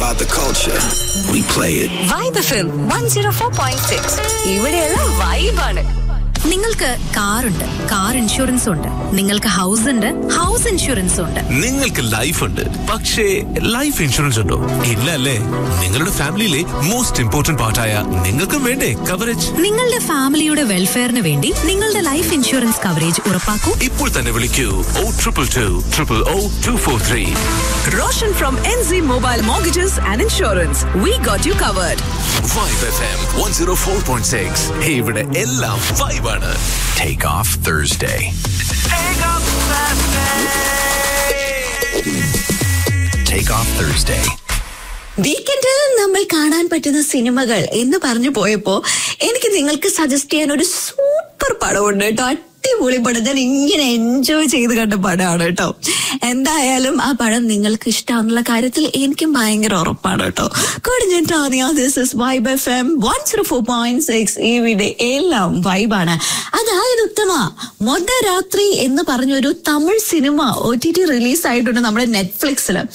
about the culture. We play it. Vibe FM one zero four point six ഇവിടെയുള്ള വൈബാണ് നിങ്ങൾക്ക് കാറുണ്ട് car insurance ഉണ്ട് നിങ്ങൾക്ക് ഹൗസ് ഉണ്ട് ഹൗസ് ഇൻഷുറൻസ് ഉണ്ട് നിങ്ങൾക്ക് ലൈഫ് ഉണ്ട് പക്ഷേ ലൈഫ് ഇൻഷുറൻസ് ഉണ്ടോ ഇല്ല അല്ലേ നിങ്ങളുടെ ഫാമിലിയിലെ മോസ്റ്റ് ഇമ്പോർട്ടന്റ് പാർട്ടായ നിങ്ങൾക്കും വേണ്ടേ കവറേജ് നിങ്ങളുടെ ഫാമിലിയുടെ വെൽഫെയറിന് വേണ്ടി നിങ്ങളുടെ ലൈഫ് ഇൻഷുറൻസ് കവറേജ് ഉറപ്പാക്കൂ ഇപ്പോൾ തന്നെ വിളിക്കൂ O triple two triple O two four three Roshan from NZ Mobile Mortgages and Insurance. We got you covered. Vibe F M one zero four point six ഇവിടെ എല്ലാം വൈബാണ് Take off Thursday. Take off Thursday. വീക്കെൻഡിൽ നമ്മൾ കാണാൻ പറ്റുന്ന സിനിമകൾ എന്ന് പറഞ്ഞു പോയപ്പോ എനിക്ക് നിങ്ങൾക്ക് സജസ്റ്റ് ചെയ്യാൻ ഒരു സൂപ്പർ പടമുണ്ട് കേട്ടോ അടിപൊളി പടം ഞാൻ ഇങ്ങനെ എൻജോയ് ചെയ്ത് കണ്ട പടമാണ് കേട്ടോ എന്തായാലും ആ പടം നിങ്ങൾക്ക് ഇഷ്ടമാണെന്നുള്ള കാര്യത്തിൽ എനിക്കും ഭയങ്കര ഉറപ്പാണ് കേട്ടോ കൊടുഞ്ഞിട്ടാ this is vibe F M one zero four point six ഇവിടെ എല്ലാം വൈബാണ് അതായത് ഉത്തമ മൊദരാത്രി എന്ന് പറഞ്ഞൊരു Tamil cinema O T T release ആയിട്ടുണ്ട് നമ്മുടെ നെറ്റ്ഫ്ലിക്സിൽ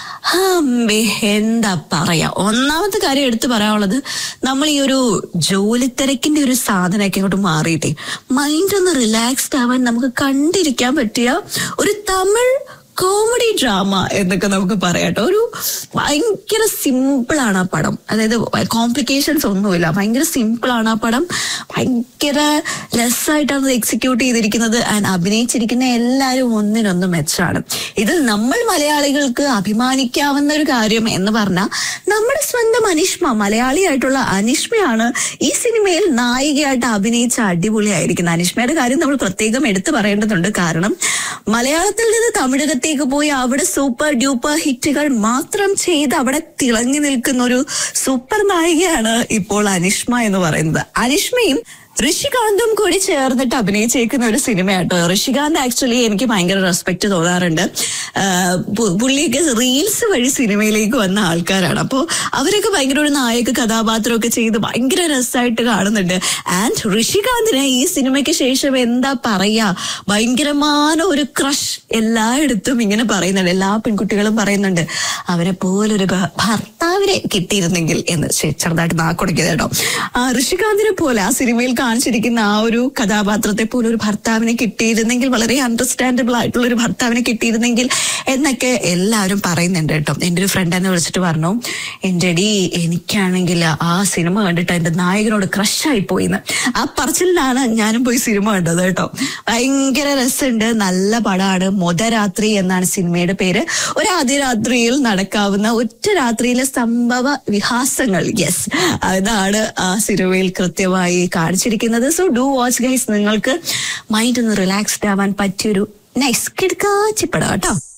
അമ്മേ എന്താ പറയാ ഒന്നാമത്തെ കാര്യം എടുത്തു പറയാനുള്ളത് നമ്മൾ ഈ ഒരു ജോലി തിരക്കിന്റെ ഒരു സാധനമൊക്കെ ഇങ്ങോട്ട് മാറിയിട്ടേ മൈൻഡ് ഒന്ന് റിലാക്സ്ഡ് ആവാൻ നമുക്ക് കണ്ടിരിക്കാൻ പറ്റിയ ഒരു തമിഴ് കോമഡി ഡ്രാമ എന്നൊക്കെ നമുക്ക് പറയാട്ടോ ഒരു ഭയങ്കര സിമ്പിൾ ആണ് ആ പടം അതായത് കോംപ്ലിക്കേഷൻസ് ഒന്നുമില്ല ഭയങ്കര സിമ്പിൾ ആണ് ആ പടം ഭയങ്കര രസമായിട്ടാണ് അത് എക്സിക്യൂട്ട് ചെയ്തിരിക്കുന്നത് ആൻഡ് അഭിനയിച്ചിരിക്കുന്ന എല്ലാവരും ഒന്നിനൊന്ന് മെച്ചാണ് ഇതിൽ നമ്മൾ മലയാളികൾക്ക് അഭിമാനിക്കാവുന്ന ഒരു കാര്യം എന്ന് പറഞ്ഞാൽ നമ്മുടെ സ്വന്തം അനിഷ്മ മലയാളിയായിട്ടുള്ള അനിഷ്മയാണ് ഈ സിനിമയിൽ നായികയായിട്ട് അഭിനയിച്ച അടിപൊളിയായിരിക്കുന്നത് അനിഷ്മയുടെ കാര്യം നമ്മൾ പ്രത്യേകം എടുത്തു പറയേണ്ടതുണ്ട് കാരണം മലയാളത്തിൽ നിന്ന് തമിഴകത്തേക്ക് പോയി അവിടെ സൂപ്പർ ഡ്യൂപ്പർ ഹിറ്റുകൾ മാത്രം ചെയ്ത് അവിടെ തിളങ്ങി നിൽക്കുന്ന ഒരു സൂപ്പർ നായികയാണ് ഇപ്പോൾ അനിഷ്മ എന്ന് പറയുന്നത് അനിഷ്മയും ഋഷികാന്തും കൂടി ചേർന്നിട്ട് അഭിനയിച്ചേക്കുന്ന ഒരു സിനിമയാട്ടോ ഋഷികാന്ത് ആക്ച്വലി എനിക്ക് ഭയങ്കര റെസ്പെക്ട് തോന്നാറുണ്ട് ആഹ് പു- പുള്ളിയൊക്കെ റീൽസ് വഴി സിനിമയിലേക്ക് വന്ന ആൾക്കാരാണ് അപ്പോൾ അവരൊക്കെ ഭയങ്കര ഒരു നായക കഥാപാത്രമൊക്കെ ചെയ്ത് ഭയങ്കര രസമായിട്ട് കാണുന്നുണ്ട് ആൻഡ് ഋഷികാന്തിന് ഈ സിനിമയ്ക്ക് ശേഷം എന്താ പറയാ ഭയങ്കരമായ ഒരു ക്രഷ് എല്ലായിടത്തും ഇങ്ങനെ പറയുന്നുണ്ട് എല്ലാ പെൺകുട്ടികളും പറയുന്നുണ്ട് അവരെ പോലൊരു ഭ- ഭർത്താവിനെ കിട്ടിയിരുന്നെങ്കിൽ എന്ന് ചെ- ചെറുതായിട്ട് നാക്കുടക്കിയത് കേട്ടോ ആ ഋഷികാന്തിനെ പോലെ ആ സിനിമയിൽ കാണിച്ചിരിക്കുന്ന ആ ഒരു കഥാപാത്രത്തെ പോലെ ഒരു ഭർത്താവിനെ കിട്ടിയിരുന്നെങ്കിൽ വളരെ അണ്ടർസ്റ്റാൻഡബിൾ ആയിട്ടുള്ള ഒരു ഭർത്താവിനെ കിട്ടിയിരുന്നെങ്കിൽ എന്നൊക്കെ എല്ലാവരും പറയുന്നുണ്ട് കേട്ടോ എൻ്റെ ഒരു ഫ്രണ്ട് എന്നെ വിളിച്ചിട്ട് പറഞ്ഞു എൻ്റെ അടി എനിക്കാണെങ്കിൽ ആ സിനിമ കണ്ടിട്ട് എൻ്റെ നായകനോട് ക്രഷായി പോയിന്ന് ആ പറച്ചിലിനാണ് ഞാനും പോയി സിനിമ കണ്ടത് കേട്ടോ ഭയങ്കര രസമുണ്ട് നല്ല പടമാണ് മൊദരാത്രി എന്നാണ് സിനിമയുടെ പേര് ഒരു ആദ്യ രാത്രിയിൽ നടക്കാവുന്ന ഒറ്റ രാത്രിയിലെ സംഭവ വിഹാസങ്ങൾ യെസ് അതാണ് ആ സിനിമയിൽ കൃത്യമായി കാണിച്ചിരിക്കുന്നത് സോ ഡു വാച്ച് ഗൈസ് നിങ്ങൾക്ക് മൈൻഡ് ഒന്ന് റിലാക്സ്ഡ് ആവാൻ പറ്റിയൊരു നൈസ് കിടക്കാച്ചിപ്പടം കേട്ടോ